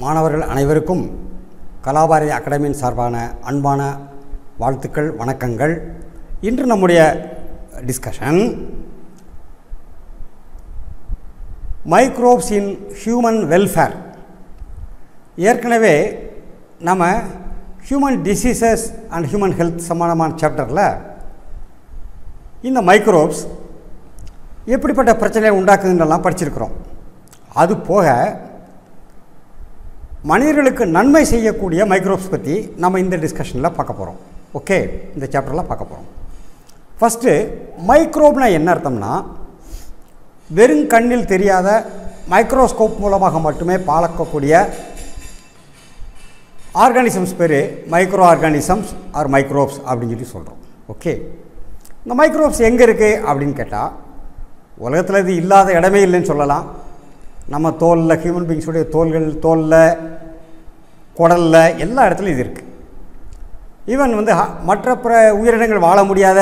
மாணவர்கள் அனைவருக்கும் கலாபாரதி அகாடமியின் சார்பான அன்பான வாழ்த்துக்கள் வணக்கங்கள் இன்று நம்முடைய discussion microbes in human welfare ஏற்கனவே நம்ம human diseases and human health சம்பந்தமான சாப்டரில் இந்த மைக்ரோப்ஸ் எப்படிப்பட்ட பிரச்சனையை உண்டாக்குதுன்னெல்லாம் படிச்சிருக்கிறோம் அது போக மனிதர்களுக்கு நன்மை செய்யக்கூடிய மைக்ரோப்ஸ் பற்றி நம்ம இந்த டிஸ்கஷனில் பார்க்க போகிறோம் ஓகே இந்த சாப்டரில் பார்க்க போகிறோம் ஃபஸ்ட்டு மைக்ரோப்னா என்ன அர்த்தம்னா வெறும் கண்ணில் தெரியாத மைக்ரோஸ்கோப் மூலமாக மட்டுமே பார்க்கக்கூடிய ஆர்கானிசம்ஸ் பேர் மைக்ரோ ஆர்கானிசம்ஸ் ஆர் மைக்ரோப்ஸ் அப்படின்னு சொல்லி சொல்கிறோம் ஓகே இந்த மைக்ரோப்ஸ் எங்கே இருக்குது அப்படின்னு கேட்டால் உலகத்தில் இது இல்லாத இடமே இல்லைன்னு சொல்லலாம் நம்ம தோலில் ஹியூமன் பீங்ஸுடைய தோல்கள் தோலில் குடலில் எல்லா இடத்துலையும் இது இருக்குது ஈவன் வந்து ஹ- மற்ற பிற உயிரினங்கள் வாழ முடியாத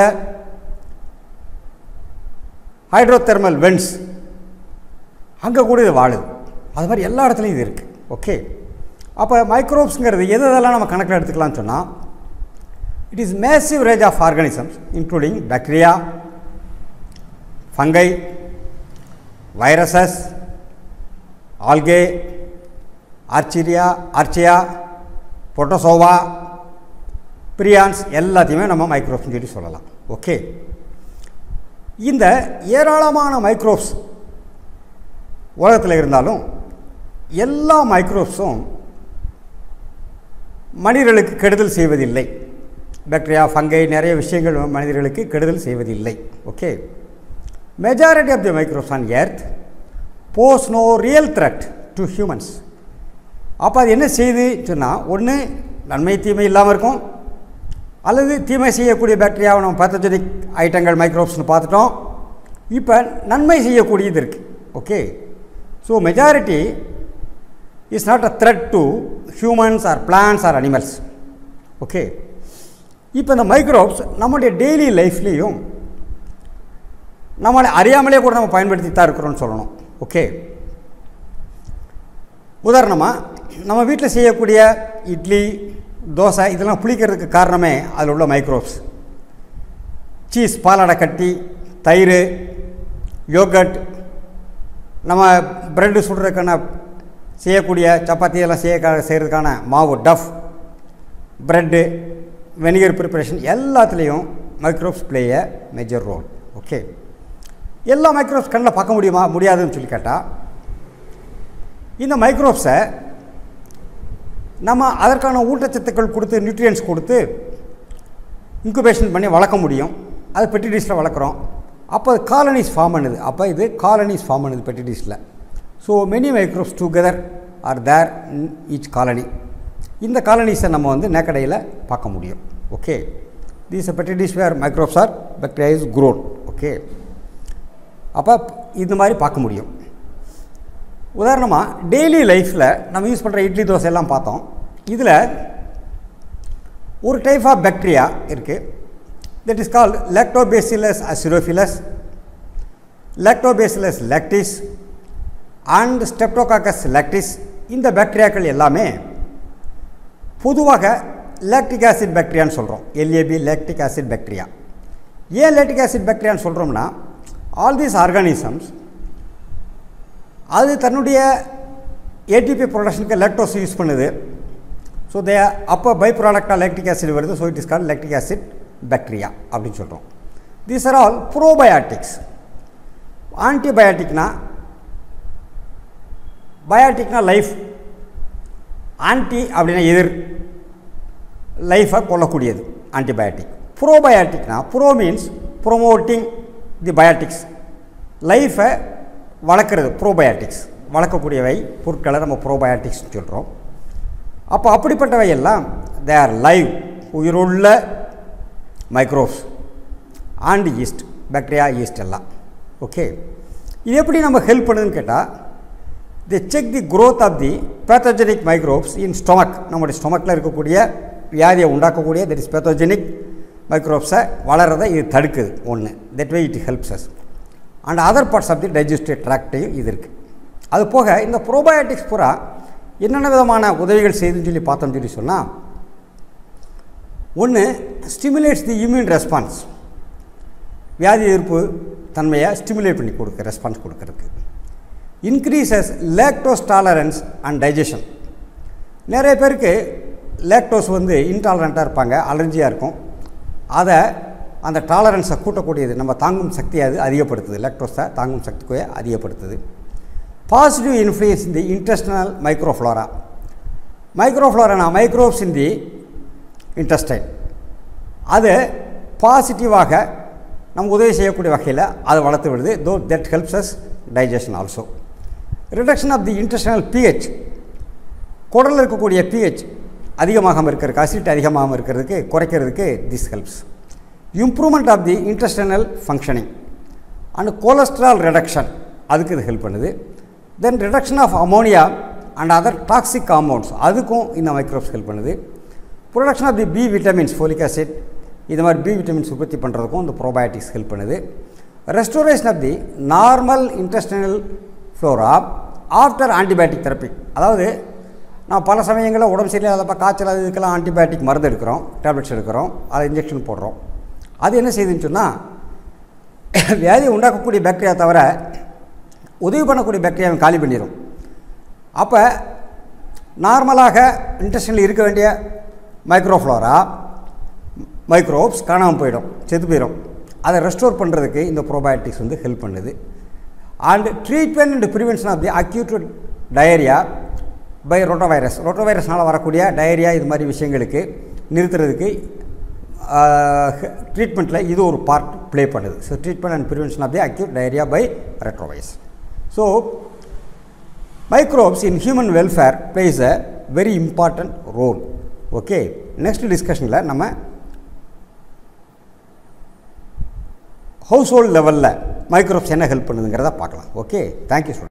ஹைட்ரோதெர்மல் வென்ஸ் அங்கே கூட இது வாழுது அது மாதிரி எல்லா இடத்துலையும் இது இருக்குது ஓகே அப்போ மைக்ரோப்ஸுங்கிறது எது எதெல்லாம் நம்ம கணக்கில் எடுத்துக்கலாம்னு சொன்னால் it is massive range of organisms including bacteria fungi viruses algae archaea archaea protozoa prions எல்லாத்தையுமே நம்ம மைக்ரோப்ஸ்னு சொல்லி சொல்லலாம் ஓகே இந்த ஏராளமான மைக்ரோப்ஸ் உலகத்தில் இருந்தாலும் எல்லா மைக்ரோப்ஸும் மனிதர்களுக்கு கெடுதல் செய்வதில்லை பாக்டீரியா ஃபங்கை நிறைய விஷயங்கள் மனிதர்களுக்கு கெடுதல் செய்வதில்லை okay majority of the microbes on earth pose no real threat to humans அப்போ அது என்ன செய்யுது சொன்னால் ஒன்று நன்மை தீமை இல்லாமல் இருக்கும் அல்லது தீமை செய்யக்கூடிய பாக்டீரியாவை நம்ம பேத்தஜெனிக் ஐட்டங்கள் மைக்ரோப்ஸ்னு பார்த்துட்டோம் இப்போ நன்மை செய்யக்கூடியது இருக்குது okay so majority is not a threat to humans or plants or animals okay இப்போ இந்த மைக்ரோப்ஸ் நம்முடைய டெய்லி லைஃப்லேயும் நம்மளை அறியாமலே கூட நம்ம பயன்படுத்தி தான் இருக்கிறோம்னு சொல்லணும் ஓகே உதாரணமாக நம்ம வீட்டில் செய்யக்கூடிய இட்லி தோசை இதெல்லாம் புளிக்கிறதுக்கு காரணமே அதில் உள்ள மைக்ரோப்ஸ் சீஸ் பாலாடை கட்டி தயிர் யோகட் நம்ம பிரெட்டு சுடுறதுக்கான செய்யக்கூடிய சப்பாத்தி எல்லாம் செய்ய செய்கிறதுக்கான மாவு டஃப் பிரெட்டு வெனிகர் ப்ரிப்பரேஷன் எல்லாத்துலேயும் microbes play a major role okay எல்லா மைக்ரோப்ஸ் கண்ணில் பார்க்க முடியுமா முடியாதுன்னு சொல்லி கேட்டால் இந்த மைக்ரோப்ஸை நம்ம அதற்கான ஊட்டச்சத்துக்கள் கொடுத்து நியூட்ரியன்ஸ் கொடுத்து இன்குபேஷன் பண்ணி வளர்க்க முடியும் அது பெட்டி டிஷ்ஷில் வளர்க்குறோம் அப்போ அது காலனிஸ் ஃபார்ம் பண்ணுது அப்போ இது காலனிஸ் ஃபார்ம் பண்ணுது பெட்டி டிஷ்ஷில் so many microbes together are there in each colony இந்த காலனிஸை நம்ம வந்து நேக்கடையில் பார்க்க முடியும் okay these petri dish where microbes are bacteria is grown okay அப்போ இந்த மாதிரி பார்க்க முடியும் உதாரணமாக டெய்லி லைஃப்பில் நம்ம யூஸ் பண்ணுற இட்லி தோசை எல்லாம் பார்த்தோம் இதில் ஒரு டைப் ஆஃப் பாக்டீரியா இருக்குது that is called lactobacillus acidophilus lactobacillus lactis and streptococcus lactis இந்த பாக்டீரியாக்கள் எல்லாமே பொதுவாக லாக்டிக் ஆசிட் பாக்டீரியான்னு சொல்கிறோம் எல்ஏபி லாக்டிக் ஆசிட் பாக்டீரியா ஏன் லாக்டிக் ஆசிட் பாக்டீரியான்னு சொல்கிறோம்னா ஆல் தீஸ் ஆர்கானிசம்ஸ் அது தன்னுடைய ஏடிபி ப்ரொடக்ஷனுக்கு லாக்டோஸ் யூஸ் பண்ணுது ஸோ தே அப்போ பை ப்ராடக்டாக லாக்டிக் ஆசிட் வருது so it is call lactic acid bacteria அப்படின்னு சொல்கிறோம் தீஸ் ஆர் ஆல் ப்ரோபயாட்டிக்ஸ் ஆன்டிபயாட்டிக்னா பயாட்டிக்னா லைஃப் ஆன்டி அப்படின்னா எதிர் லைஃபை கொல்லக்கூடியது ஆன்டிபயாட்டிக் ப்ரோபயாட்டிக்னா pro means promoting the biotics லைஃபை வளர்க்குறது ப்ரோபயாட்டிக்ஸ் வளர்க்கக்கூடியவை பொருட்களை நம்ம ப்ரோபயாட்டிக்ஸ் சொல்கிறோம் அப்போ அப்படிப்பட்டவை எல்லாம் தே ஆர் லைவ் உயிருள்ள microbes and yeast bacteria yeast எல்லாம் ஓகே இது எப்படி நம்ம ஹெல்ப் பண்ணுதுன்னு கேட்டால் the check the growth of the pathogenic microbes in stomach நம்முடைய ஸ்டொமக்கில் இருக்கக்கூடிய வியாதியை உண்டாக்கக்கூடிய தட் இஸ் பேத்தோஜெனிக் மைக்ரோப்ஸை வளர்கிறதை இது தடுக்குது ஒன்று that way it helps us and other parts of the digestive ட்ராக்டையும் இது இருக்குது அது போக இந்த ப்ரோபயோட்டிக்ஸ் பூரா என்னென்ன விதமான உதவிகள் செய்துன்னு சொல்லி பார்த்தோம்னு சொல்லி சொன்னால் ஒன்று ஸ்டிமுலேட்ஸ் தி இம்யூன் ரெஸ்பான்ஸ் வியாதி எதிர்ப்பு தன்மையை ஸ்டிமுலேட் பண்ணி கொடுக்க ரெஸ்பான்ஸ் கொடுக்கறதுக்கு increases lactose tolerance and digestion நிறைய பேருக்கு லேக்டோஸ் வந்து இன்டாலரண்ட்டாக இருப்பாங்க அலர்ஜியாக இருக்கும் அதை அந்த டாலரன்ஸை கூட்டக்கூடியது நம்ம தாங்கும் சக்தியை அது அதிகப்படுத்துது லேக்டோஸை தாங்கும் சக்தியை அதிகப்படுத்துது positive influence in the intestinal microflora மைக்ரோஃப்ளோரானா மைக்ரோப்ஸ் இன் தி இன்டெஸ்டைன் அது பாசிட்டிவாக நம்ம உதவி செய்யக்கூடிய வகையில் அதை வளர்த்து விடுது though that helps us digestion also reduction of the intestinal pH குடலில் இருக்கக்கூடிய பிஹெச் அதிகமாகாமல் இருக்கிறதுக்கு அசிட் அதிகமாகாமல் இருக்கிறதுக்கு குறைக்கிறதுக்கு this helps improvement of the intestinal functioning and cholesterol reduction அதுக்கு இது ஹெல்ப் பண்ணுது then reduction of ammonia and other toxic compounds அதுக்கும் இந்த மைக்ரோப்ஸ் ஹெல்ப் பண்ணுது production of the B vitamins folic acid இது மாதிரி பி விட்டமின்ஸ் உற்பத்தி பண்ணுறதுக்கும் இந்த ப்ரோபயோட்டிக்ஸ் ஹெல்ப் பண்ணுது restoration of the normal intestinal flora after antibiotic therapy அதாவது நான் பல சமயங்களில் உடம்பு சரியில்லாதப்ப காய்ச்சல் அது இதுக்கெல்லாம் ஆன்டிபயோட்டிக் மருந்து எடுக்கிறோம் டேப்லெட்ஸ் எடுக்கிறோம் அதை இன்ஜெக்ஷன் போடுறோம் அது என்ன செய்யுதுன்னு சொன்னால் வியாதியை உண்டாக்கக்கூடிய பாக்டீரியா தவிர உதவி பண்ணக்கூடிய பாக்டீரியாவை காலி பண்ணிடும் அப்போ நார்மலாக இன்டெஸ்டினில் இருக்க வேண்டிய மைக்ரோஃப்ளோரா மைக்ரோப்ஸ் காணாமல் போயிடும் செத்து போயிடும் அதை ரெஸ்டோர் பண்ணுறதுக்கு இந்த ப்ரோபயோட்டிக்ஸ் வந்து ஹெல்ப் பண்ணுது and treatment and prevention of the acute diarrhoea by rotavirus ரொட்டோவைரஸ்னால் வரக்கூடிய டயரியா இது மாதிரி விஷயங்களுக்கு நிறுத்துறதுக்கு ட்ரீட்மெண்ட்டில் இது ஒரு பார்ட் ப்ளே பண்ணுது so treatment and prevention of the acute diarrhoea by retrovirus so microbes in human welfare plays a very important role okay next டிஸ்கஷனில் நம்ம ஹவுஸ் ஹோல்ட் லெவலில் மைக்ரோப்ஸ் என்ன ஹெல்ப் பண்ணுதுங்கிறத பார்க்கலாம் ஓகே தேங்க்யூ ஸ்டூடெண்ட்